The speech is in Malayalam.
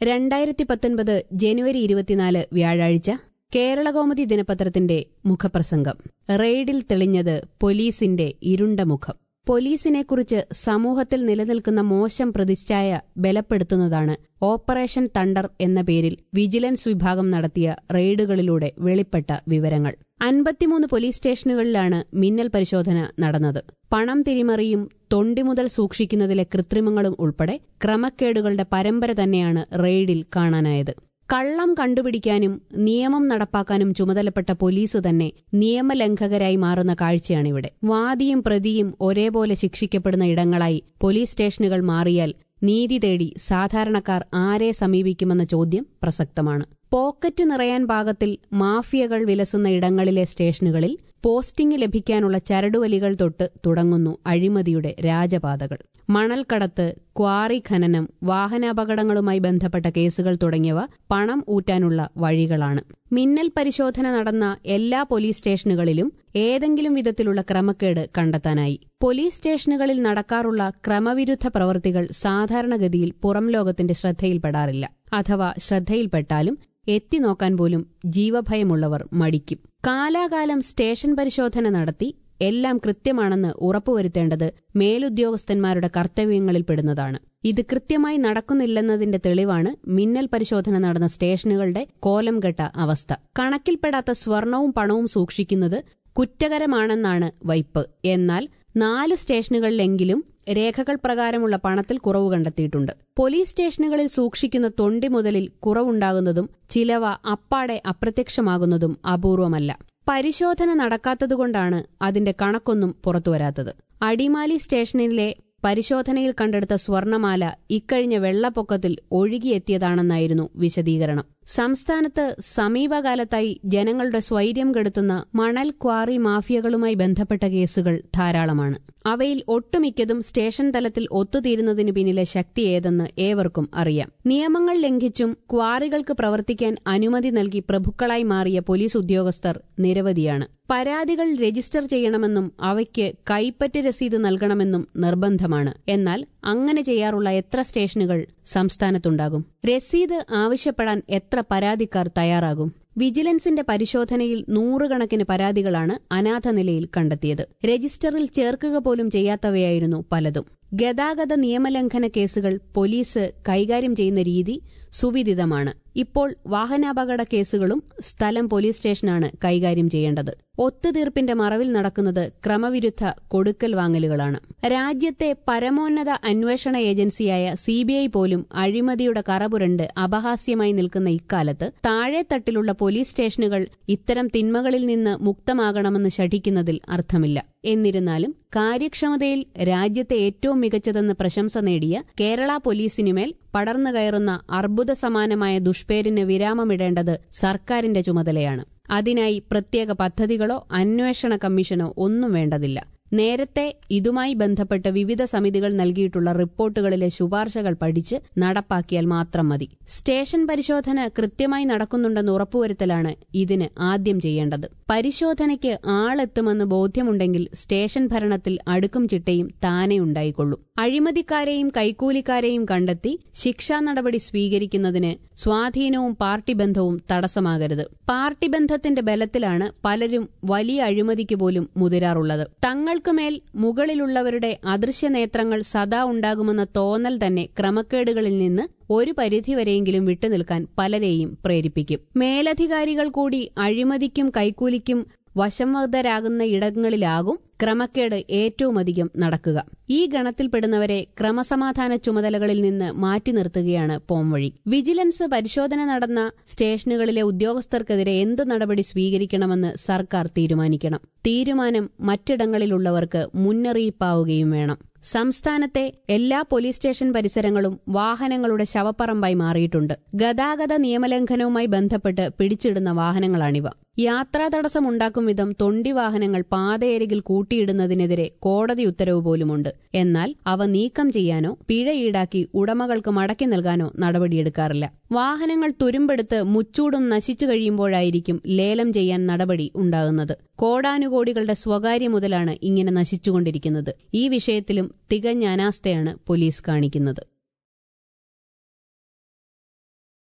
രണ്ടായിരത്തി പത്തൊൻപത് ജനുവരി ഇരുപത്തിനാല് വ്യാഴാഴ്ച കേരളകൗമുദി ദിനപത്രത്തിന്റെ മുഖപ്രസംഗം റെയ്ഡിൽ തെളിഞ്ഞത് പോലീസിന്റെ ഇരുണ്ട മുഖം പോലീസിനെക്കുറിച്ച് സമൂഹത്തിൽ നിലനിൽക്കുന്ന മോശം പ്രതിച്ഛായ ബലപ്പെടുത്തുന്നതാണ് ഓപ്പറേഷൻ തണ്ടർ എന്ന പേരിൽ വിജിലൻസ് വിഭാഗം നടത്തിയ റെയ്ഡുകളിലൂടെ വെളിപ്പെട്ട വിവരങ്ങൾ അൻപത്തിമൂന്ന് പോലീസ് സ്റ്റേഷനുകളിലാണ് മിന്നൽ പരിശോധന നടന്നത് പണം തിരിമറിയും തൊണ്ടി മുതൽ സൂക്ഷിക്കുന്നതിലെ കൃത്രിമങ്ങളും ഉൾപ്പെടെ ക്രമക്കേടുകളുടെ പരമ്പര തന്നെയാണ് റെയ്ഡിൽ കാണാനായത് കള്ളം കണ്ടുപിടിക്കാനും നിയമം നടപ്പാക്കാനും ചുമതലപ്പെട്ട പോലീസ് തന്നെ നിയമലംഘകരായി മാറുന്ന കാഴ്ചയാണിവിടെ വാദിയും പ്രതിയും ഒരേപോലെ ശിക്ഷിക്കപ്പെടുന്ന ഇടങ്ങളായി പോലീസ് സ്റ്റേഷനുകൾ മാറിയാൽ നീതി തേടി സാധാരണക്കാർ ആരെ സമീപിക്കുമെന്ന ചോദ്യം പ്രസക്തമാണ് പോക്കറ്റ് നിറയാൻ പാകത്തിൽ മാഫിയകൾ വിലസുന്ന ഇടങ്ങളിലെ സ്റ്റേഷനുകളിൽ പോസ്റ്റിംഗ് ലഭിക്കാനുള്ള ചരടുവലികൾ തൊട്ട് തുടങ്ങുന്നു അഴിമതിയുടെ രാജപാതകൾ മണൽക്കടത്ത് ക്വാറി ഖനനം വാഹനാപകടങ്ങളുമായി ബന്ധപ്പെട്ട കേസുകൾ തുടങ്ങിയവ പണം ഊറ്റാനുള്ള വഴികളാണ് മിന്നൽ പരിശോധന നടന്ന എല്ലാ പോലീസ് സ്റ്റേഷനുകളിലും ഏതെങ്കിലും വിധത്തിലുള്ള ക്രമക്കേട് കണ്ടെത്താനായി പോലീസ് സ്റ്റേഷനുകളിൽ നടക്കാറുള്ള ക്രമവിരുദ്ധ പ്രവൃത്തികൾ സാധാരണഗതിയിൽ പുറം ലോകത്തിന്റെ ശ്രദ്ധയിൽപ്പെടാറില്ല അഥവാ ശ്രദ്ധയിൽപ്പെട്ടാലും എത്തിനോക്കാൻ പോലും ജീവഭയമുള്ളവർ മടിക്കും കാലാകാലം സ്റ്റേഷൻ പരിശോധന നടത്തി എല്ലാം കൃത്യമാണെന്ന് ഉറപ്പുവരുത്തേണ്ടത് മേലുദ്യോഗസ്ഥന്മാരുടെ കർത്തവ്യങ്ങളിൽപ്പെടുന്നതാണ് ഇത് കൃത്യമായി നടക്കുന്നില്ലെന്നതിന്റെ തെളിവാണ് മിന്നൽ പരിശോധന നടന്ന സ്റ്റേഷനുകളുടെ കോലം കെട്ട അവസ്ഥ കണക്കിൽപ്പെടാത്ത സ്വർണവും പണവും സൂക്ഷിക്കുന്നത് കുറ്റകരമാണെന്നാണ് വൈപ്പ് എന്നാൽ നാല് സ്റ്റേഷനുകളിലെങ്കിലും രേഖകൾ പ്രകാരമുള്ള പണത്തിൽ കുറവ് കണ്ടെത്തിയിട്ടുണ്ട് പോലീസ് സ്റ്റേഷനുകളിൽ സൂക്ഷിക്കുന്ന തൊണ്ടി മുതലിൽ കുറവുണ്ടാകുന്നതും ചിലവ അപ്പാടെ അപ്രത്യക്ഷമാകുന്നതും അപൂർവമല്ല പരിശോധന നടക്കാത്തതുകൊണ്ടാണ് അതിന്റെ കണക്കൊന്നും പുറത്തുവരാത്തത് അടിമാലി സ്റ്റേഷനിലെ പരിശോധനയിൽ കണ്ടെടുത്ത സ്വർണമാല ഇക്കഴിഞ്ഞ വെള്ളപ്പൊക്കത്തിൽ ഒഴുകിയെത്തിയതാണെന്നായിരുന്നു വിശദീകരണം സംസ്ഥാനത്ത് സമീപകാലത്തായി ജനങ്ങളുടെ സ്വൈര്യം കെടുത്തുന്ന മണൽ ക്വാറി മാഫിയകളുമായി ബന്ധപ്പെട്ട കേസുകൾ ധാരാളമാണ് അവയിൽ ഒട്ടുമിക്കതും സ്റ്റേഷൻ തലത്തിൽ ഒത്തുതീരുന്നതിന് പിന്നിലെ ശക്തി ഏതെന്ന് ഏവർക്കും അറിയാം നിയമങ്ങൾ ലംഘിച്ചും ക്വാറികൾക്ക് പ്രവർത്തിക്കാൻ അനുമതി നൽകി പ്രഭുക്കളായി മാറിയ പോലീസ് ഉദ്യോഗസ്ഥർ നിരവധിയാണ് പരാതികൾ രജിസ്റ്റർ ചെയ്യണമെന്നും അവയ്ക്ക് കൈപ്പറ്റ് രസീത് നൽകണമെന്നും നിർബന്ധമാണ് എന്നാൽ അങ്ങനെ ചെയ്യാറുള്ള എത്ര സ്റ്റേഷനുകൾ സംസ്ഥാനത്തുണ്ടാകും രസീത് ആവശ്യപ്പെടാൻ എത്ര പരാതിക്കാർ തയ്യാറാകും വിജിലൻസിന്റെ പരിശോധനയിൽ നൂറുകണക്കിന് പരാതികളാണ് അനാഥ നിലയിൽ കണ്ടെത്തിയത് രജിസ്റ്ററിൽ ചേർക്കുക പോലും ചെയ്യാത്തവയായിരുന്നു പലതും ഗതാഗത നിയമലംഘന കേസുകൾ പോലീസ് കൈകാര്യം ചെയ്യുന്ന രീതി സുവിദിതമാണ് ഇപ്പോൾ വാഹനാപകട കേസുകളും സ്ഥലം പോലീസ് സ്റ്റേഷനാണ് കൈകാര്യം ചെയ്യേണ്ടത് ഒത്തുതീർപ്പിന്റെ മറവിൽ നടക്കുന്നത് ക്രമവിരുദ്ധ കൊടുക്കൽ വാങ്ങലുകളാണ് രാജ്യത്തെ പരമോന്നത അന്വേഷണ ഏജൻസിയായ സിബിഐ പോലും അഴിമതിയുടെ കറപുരണ്ട് അപഹാസ്യമായി നിൽക്കുന്ന ഇക്കാലത്ത് താഴെത്തട്ടിലുള്ള പോലീസ് സ്റ്റേഷനുകൾ ഇത്തരം തിന്മകളിൽ നിന്ന് മുക്തമാകണമെന്ന് ശഠിക്കുന്നതിൽ അർത്ഥമില്ല എന്നിരുന്നാലും കാര്യക്ഷമതയിൽ രാജ്യത്തെ ഏറ്റവും മികച്ചതെന്ന് പ്രശംസ നേടിയ കേരള പോലീസിനുമേൽ പടർന്നു കയറുന്ന അർബുദ സമാനമായ ദുഷ്പേരിന് വിരാമമിടേണ്ടത് സർക്കാരിന്റെ ചുമതലയാണ് അതിനായി പ്രത്യേക പദ്ധതികളോ അന്വേഷണ കമ്മീഷനോ ഒന്നും വേണ്ടതില്ല നേരത്തെ ഇതുമായി ബന്ധപ്പെട്ട് വിവിധ സമിതികൾ നൽകിയിട്ടുള്ള റിപ്പോർട്ടുകളിലെ ശുപാർശകൾ പഠിച്ച് നടപ്പാക്കിയാൽ മാത്രം മതി സ്റ്റേഷൻ പരിശോധന കൃത്യമായി നടക്കുന്നുണ്ടെന്ന് ഉറപ്പുവരുത്തലാണ് ഇതിന് ആദ്യം ചെയ്യേണ്ടത് പരിശോധനയ്ക്ക് ആളെത്തുമെന്ന് ബോധ്യമുണ്ടെങ്കിൽ സ്റ്റേഷൻ ഭരണത്തിൽ അടുക്കും ചിട്ടയും താനെ ഉണ്ടായിക്കൊള്ളും അഴിമതിക്കാരെയും കൈക്കൂലിക്കാരെയും കണ്ടെത്തി ശിക്ഷാ നടപടി സ്വീകരിക്കുന്നതിന് സ്വാധീനവും പാർട്ടി ബന്ധവും തടസ്സമാകരുത് പാർട്ടി ബന്ധത്തിന്റെ ബലത്തിലാണ് പലരും വലിയ അഴിമതിക്ക് പോലും മുതിരാറുള്ളത് തങ്ങൾക്കുമേൽ മുകളിലുള്ളവരുടെ അദൃശ്യനേത്രങ്ങൾ സദാ ഉണ്ടാകുമെന്ന തോന്നൽ തന്നെ ക്രമക്കേടുകളിൽ നിന്ന് ഒരു പരിധിവരെയെങ്കിലും വിട്ടുനിൽക്കാൻ പലരെയും പ്രേരിപ്പിക്കും മേലധികാരികൾ കൂടി അഴിമതിക്കും കൈക്കൂലിക്കും വശംവദരാകുന്ന ഇടങ്ങളിലാകും ക്രമക്കേട് ഏറ്റവുമധികം നടക്കുക ഈ ഗണത്തിൽപ്പെടുന്നവരെ ക്രമസമാധാന ചുമതലകളിൽ നിന്ന് മാറ്റി നിർത്തുകയാണ് പോംവഴി വിജിലൻസ് പരിശോധന നടന്ന സ്റ്റേഷനുകളിലെ ഉദ്യോഗസ്ഥർക്കെതിരെ എന്ത് നടപടി സ്വീകരിക്കണമെന്ന് സർക്കാർ തീരുമാനിക്കണം തീരുമാനം മറ്റിടങ്ങളിലുള്ളവർക്ക് മുന്നറിയിപ്പാവുകയും വേണം സംസ്ഥാനത്തെ എല്ലാ പോലീസ് സ്റ്റേഷൻ പരിസരങ്ങളും വാഹനങ്ങളുടെ ശവപ്പറമ്പായി മാറിയിട്ടുണ്ട് ഗതാഗത നിയമലംഘനവുമായി ബന്ധപ്പെട്ട് പിടിച്ചിടുന്ന വാഹനങ്ങളാണിവ യാത്രാ തടസ്സമുണ്ടാക്കും വിധം തൊണ്ടി വാഹനങ്ങൾ പാതയരികിൽ കൂട്ടിയിടുന്നതിനെതിരെ കോടതി ഉത്തരവ് പോലുമുണ്ട് എന്നാൽ അവ നീക്കം ചെയ്യാനോ പിഴ ഈടാക്കി ഉടമകൾക്ക് മടക്കി നൽകാനോ നടപടിയെടുക്കാറില്ല വാഹനങ്ങൾ തുരുമ്പെടുത്ത് മുച്ചൂടും നശിച്ചു കഴിയുമ്പോഴായിരിക്കും ലേലം ചെയ്യാൻ നടപടി ഉണ്ടാകുന്നത് കോടാനുകോടികളുടെ സ്വകാര്യ മുതലാണ് ഇങ്ങനെ നശിച്ചുകൊണ്ടിരിക്കുന്നത് ഈ വിഷയത്തിലും തികഞ്ഞ അനാസ്ഥയാണ് പോലീസ് കാണിക്കുന്നത്